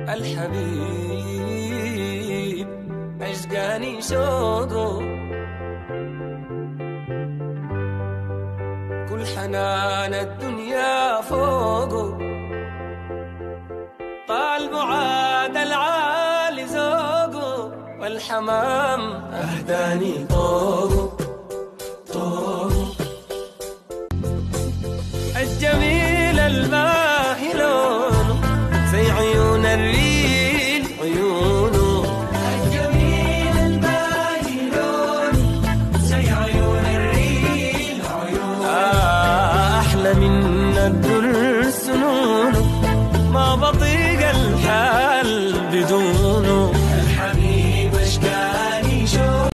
الحبيب عشقاني شوقه كل حنان الدنيا فوقه طال بعاد العالي زوقه والحمام أهداني طوقه طوقه الجميل البارد